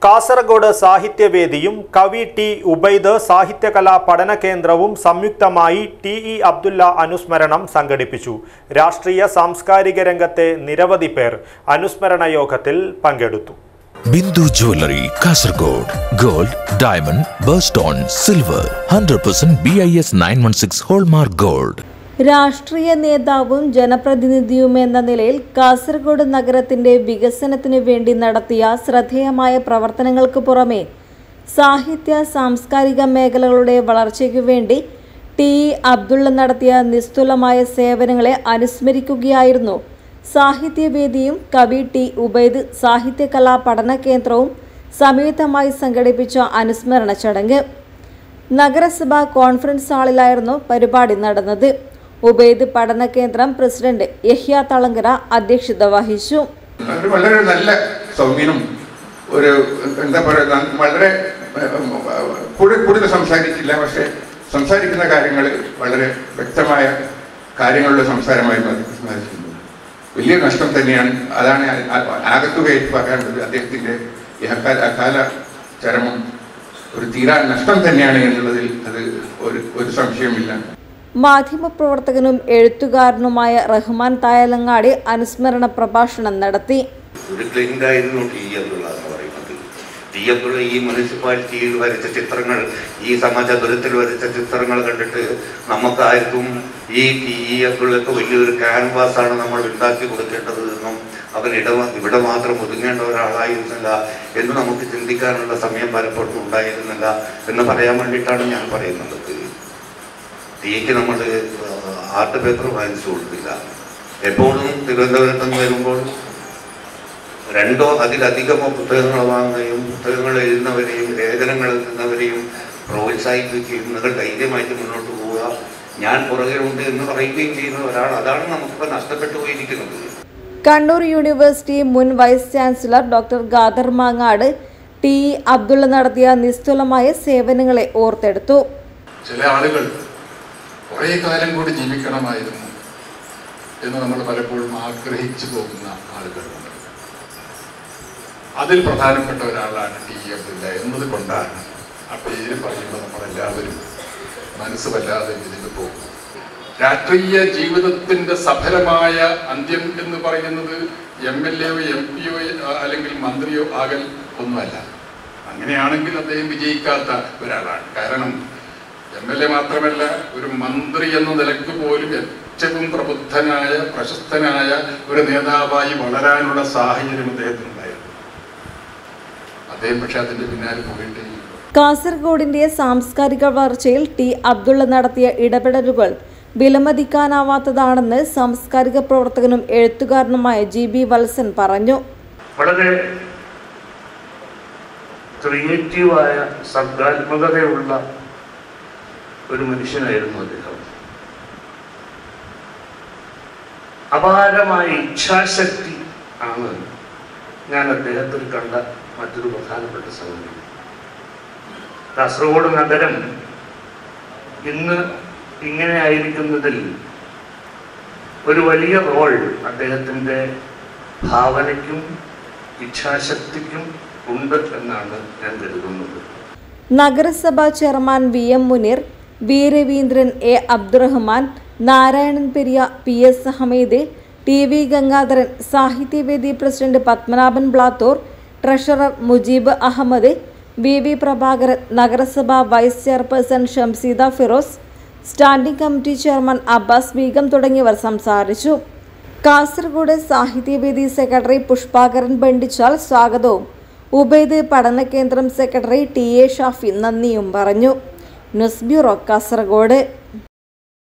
കാസർഗോഡ് സാഹിത്യവേദിയും കവി ടി ഉബൈദ് സാഹിത്യകലാ പഠന കേന്ദ്രവും സംയുക്തമായി ടി ഇ അബ്ദുല്ല അനുസ്മരണം സംഘടിപ്പിച്ചു രാഷ്ട്രീയ സാംസ്കാരിക രംഗത്തെ നിരവധി പേർ അനുസ്മരണ യോഗത്തിൽ പങ്കെടുത്തു Bindu jewellery Kasaragod gold diamond birthstone silver hundred percent B I S nine one six hallmark gold രാഷ്ട്രീയ നേതാവും ജനപ്രതിനിധിയും എന്ന നിലയിൽ കാസർഗോഡ് നഗരത്തിന്റെ വികസനത്തിനു വേണ്ടി നടത്തിയ ശ്രദ്ധേയമായ പ്രവർത്തനങ്ങൾക്ക് പുറമെ സാഹിത്യ സാംസ്കാരിക മേഖലകളുടെ വളർച്ചയ്ക്കു വേണ്ടി ടി ഇ അബ്ദുള്ള നടത്തിയ നിസ്തുലമായ സേവനങ്ങളെ അനുസ്മരിക്കുകയായിരുന്നു സാഹിത്യവേദിയും കവി ടി ഉബൈദ് സാഹിത്യകലാ പഠന കേന്ദ്രവും സംയുക്തമായി സംഘടിപ്പിച്ച അനുസ്മരണ ചടങ്ങ് നഗരസഭ കോൺഫറൻസ് ഹാളിലായിരുന്നു പരിപാടി നടന്നത് ഉബൈദ് പഠന കേന്ദ്രം പ്രസിഡന്റ് യഹ്യ തളങ്കര അധ്യക്ഷത വഹിച്ചു ഒരു വളരെ നല്ല സൗമ്യനും ഒരു എന്താ പറയുക വളരെ കൂടുതൽ കൂടുതൽ സംസാരിച്ചില്ല പക്ഷെ സംസാരിക്കുന്ന കാര്യങ്ങൾ വളരെ വ്യക്തമായ കാര്യങ്ങളുടെ സംസാരമായിരുന്നു അദ്ദേഹം സംസാരിച്ചിരുന്നത് വലിയ നഷ്ടം തന്നെയാണ് അതാണ് ആകത്തുകയായിട്ട് പറയാനുള്ളത് അദ്ദേഹത്തിന്റെ ഈ അക്കാല അകാല ചരമം ഒരു തീരാ നഷ്ടം തന്നെയാണ് എന്നുള്ളതിൽ അത് ഒരു ഒരു സംശയമില്ല മാധ്യമപ്രവർത്തകനും എഴുത്തുകാരനുമായ റഹ്മാൻ തായലങ്ങാടി അനുസ്മരണ പ്രഭാഷണം നടത്തി ഒരു ക്ലിന്റ് ആയിരുന്നു ടി അബ്ദുള്ള എന്ന് പറയുന്നത് ടി അബ്ദുള്ള ഈ മുനിസിപ്പാലിറ്റിയിൽ വരച്ച ചിത്രങ്ങൾ ഈ സമാജപുരത്തിൽ വരച്ച ചിത്രങ്ങൾ കണ്ടിട്ട് നമുക്കാർക്കും ഈ ടി ഇ അബ്ദുള്ളക്ക് വലിയൊരു ക്യാൻവാസ് ആണ് നമ്മൾ ഉണ്ടാക്കി കൊടുക്കേണ്ടത് എന്നും അവൻ ഇട ഇവിടെ മാത്രം ഒതുങ്ങേണ്ട ഒരാളായിരുന്നില്ല എന്ന് നമുക്ക് ചിന്തിക്കാനുള്ള സമയം പലപ്പോഴും ഉണ്ടായിരുന്നില്ല എന്ന് പറയാൻ വേണ്ടിയിട്ടാണ് ഞാൻ പറയുന്നത് ടിക്ക് നമ്മൾ ആർട്ട് പേപ്പർ വാങ്ങിച്ചു കൊടുത്തില്ല എപ്പോഴും തിരുവനന്തപുരത്ത് നിന്ന് വരുമ്പോൾ രണ്ടോ അതിലധികമോ പുസ്തകങ്ങൾ വാങ്ങുകയും പുസ്തകങ്ങൾ എഴുതുന്നവരെയും ലേഖനങ്ങൾ എഴുതുന്നവരെയും പ്രോത്സാഹിപ്പിക്കുകയും നിങ്ങൾ ധൈര്യമായിട്ട് മുന്നോട്ട് പോവുക ഞാൻ പുറകിലുണ്ട് എന്ന് പറയുകയും ചെയ്യുന്ന ഒരാൾ അതാണ് നമുക്കിപ്പോൾ നഷ്ടപ്പെട്ടു പോയിരിക്കുന്നത് കണ്ണൂർ യൂണിവേഴ്സിറ്റി മുൻ vice chancellor doctor Gadar Mangad T E Abdulla നടത്തിയ നിസ്തുലമായ സേവനങ്ങളെ ഓർത്തെടുത്തു ചില ആളുകൾ കുറേ കാലം കൂടി ജീവിക്കണമായിരുന്നു എന്ന് നമ്മൾ പലപ്പോഴും ആഗ്രഹിച്ചു പോകുന്ന ആളുകളുണ്ട് അതിൽ പ്രധാനപ്പെട്ട ഒരാളാണ് ടി അബ്ദുല്ല എന്നത് കൊണ്ടാണ് ആ പേര് പറയുമ്പോൾ നമ്മളെല്ലാവരും മനസ്സ് വല്ലാതെ ഇതിന് പോകും രാഷ്ട്രീയ ജീവിതത്തിന്റെ സഫലമായ അന്ത്യം എന്ന് പറയുന്നത് എം എൽ എയോ എം പിയോ അല്ലെങ്കിൽ മന്ത്രിയോ ആകൽ ഒന്നുമല്ല അങ്ങനെയാണെങ്കിൽ അദ്ദേഹം വിജയിക്കാത്ത ഒരാളാണ് കാരണം എം എൽ എ മാത്രമല്ല ഒരു മന്ത്രി എന്ന നിലക്ക് പോലും ഏറ്റവും പ്രബുദ്ധനായ പ്രശസ്തനായ ഒരു നേതാവായി വളരാനുള്ള സാഹചര്യം അദ്ദേഹത്തിനുണ്ടായിരുന്നു അദ്ദേഹം പക്ഷെ അതിന്റെ പിന്നാലെ പോയിട്ടേ ഇല്ല. കാസർഗോഡിന്റെ സാംസ്കാരിക വളർച്ചയിൽ ടി അബ്ദുള്ള നടത്തിയ ഇടപെടലുകൾ വിലമതിക്കാനാവാത്തതാണെന്ന് സാംസ്കാരിക പ്രവർത്തകനും എഴുത്തുകാരനുമായ ജി ബി വത്സൻ പറഞ്ഞു വളരെ ക്രിയേറ്റീവായ സർഗാത്മകതയുള്ള ഒരു മനുഷ്യനായിരുന്നു അദ്ദേഹം അപാരമായ ഇച്ഛാശക്തി ആണ് ഞാൻ അദ്ദേഹത്തിൽ കണ്ട മറ്റൊരു പ്രധാനപ്പെട്ട സംഗതി കാസർഗോഡ് നഗരം ഇന്ന് ഇങ്ങനെ ആയിരിക്കുന്നതിൽ ഒരു വലിയ റോൾ അദ്ദേഹത്തിൻ്റെ ഭാവനയ്ക്കും ഇച്ഛാശക്തിക്കും ഉണ്ട് എന്നാണ് ഞാൻ കരുതുന്നത് നഗരസഭാ chairman V M Muneer V Raveendran A Abdurahman Narayanan Periya P S Hameed T V Gangadharan സാഹിത്യവേദി president Padmanabhan Blathur treasurer Mujeeb Ahmed V V Prabhakaran നഗരസഭാ vice chairperson Shamseeda Firoz standing committee chairman Abbas Begum തുടങ്ങിയവർ സംസാരിച്ചു കാസർഗോഡ് സാഹിത്യവേദി സെക്രട്ടറി പുഷ്പാകരൻ ബണ്ടിച്ചാൽ സ്വാഗതവും ഉബൈദ് പഠന കേന്ദ്രം സെക്രട്ടറി ടി എ ഷാഫി നന്ദിയും പറഞ്ഞു ന്യൂസ് ബ്യൂറോ കാസർഗോഡ്